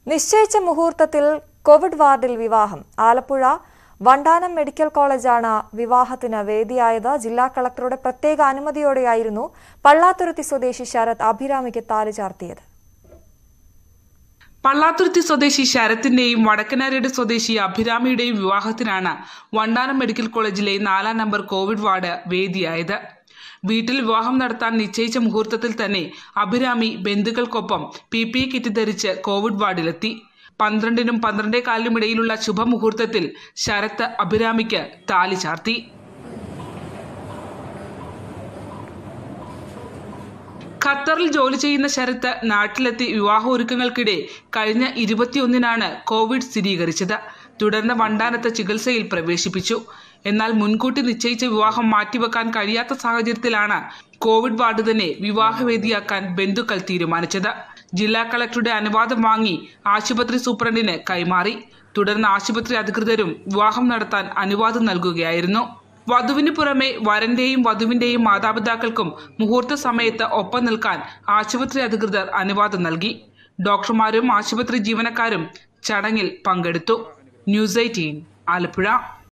നിശ്ചയിച്ച മുഹൂർത്തത്തിൽ കോവിഡ് വാർഡിൽ വിവാഹം ആലപ്പുഴ വണ്ടാനം മെഡിക്കൽ കോളേജാണ് വിവാഹത്തിന് വേദിയായത് ജില്ലാ കളക്ടറുടെ പ്രത്യേക അനുമതിയോടെയായിരുന്നു പള്ളാത്തുരുത്തി സ്വദേശി ശരത് അഭിരാമിക്ക് താലി ചാർത്തിയത് പള്ളാത്തുരുത്തി സ്വദേശി ശരത്തിന്റെയും വടക്കനാരേട് സ്വദേശി അഭിരാമിയുടെയും വിവാഹത്തിനാണ് വണ്ടാനം മെഡിക്കൽ കോളേജിലെ നാലാം നമ്പർ കോവിഡ് വാർഡ് വേദിയായത് വീട്ടിൽ വിവാഹം നടത്താൻ നിശ്ചയിച്ച മുഹൂർത്തത്തിൽ തന്നെ അഭിരാമി ബന്ധുക്കൾക്കൊപ്പം പി പി കിറ്റ് ധരിച്ച് കോവിഡ് വാർഡിലെത്തി പന്ത്രണ്ടിനും പന്ത്രണ്ടേ കാലിനും ഇടയിലുള്ള ശുഭമുഹൂർത്തത്തിൽ ശരത്ത് അഭിരാമിക്ക് താലി ചാർത്തി ഖത്തറിൽ ജോലി ചെയ്യുന്ന ശരത്ത് നാട്ടിലെത്തി വിവാഹ ഒരുക്കങ്ങൾക്കിടെ കഴിഞ്ഞ ഇരുപത്തിയൊന്നിനാണ് കോവിഡ് സ്ഥിരീകരിച്ചത് തുടർന്ന് വണ്ടാനത്ത് ചികിത്സയിൽ പ്രവേശിപ്പിച്ചു എന്നാൽ മുൻകൂട്ടി നിശ്ചയിച്ച വിവാഹം മാറ്റിവെക്കാൻ കഴിയാത്ത സാഹചര്യത്തിലാണ് കോവിഡ് വാർഡ് തന്നെ വിവാഹവേദിയാക്കാൻ ബന്ധുക്കൾ തീരുമാനിച്ചത് ജില്ലാ കളക്ടറുടെ അനുവാദം വാങ്ങി ആശുപത്രി സൂപ്രണ്ടിന് കൈമാറി തുടർന്ന് ആശുപത്രി അധികൃതരും വിവാഹം നടത്താൻ അനുവാദം നൽകുകയായിരുന്നു വധുവിന് പുറമെ വരന്റെയും വധുവിന്റെയും മാതാപിതാക്കൾക്കും മുഹൂർത്ത സമയത്ത് ഒപ്പം നിൽക്കാൻ ആശുപത്രി അധികൃതർ അനുവാദം നൽകി ഡോക്ടർമാരും ആശുപത്രി ജീവനക്കാരും ചടങ്ങിൽ പങ്കെടുത്തു ന്യൂസ് എയ്റ്റീൻ ആലപ്പുഴ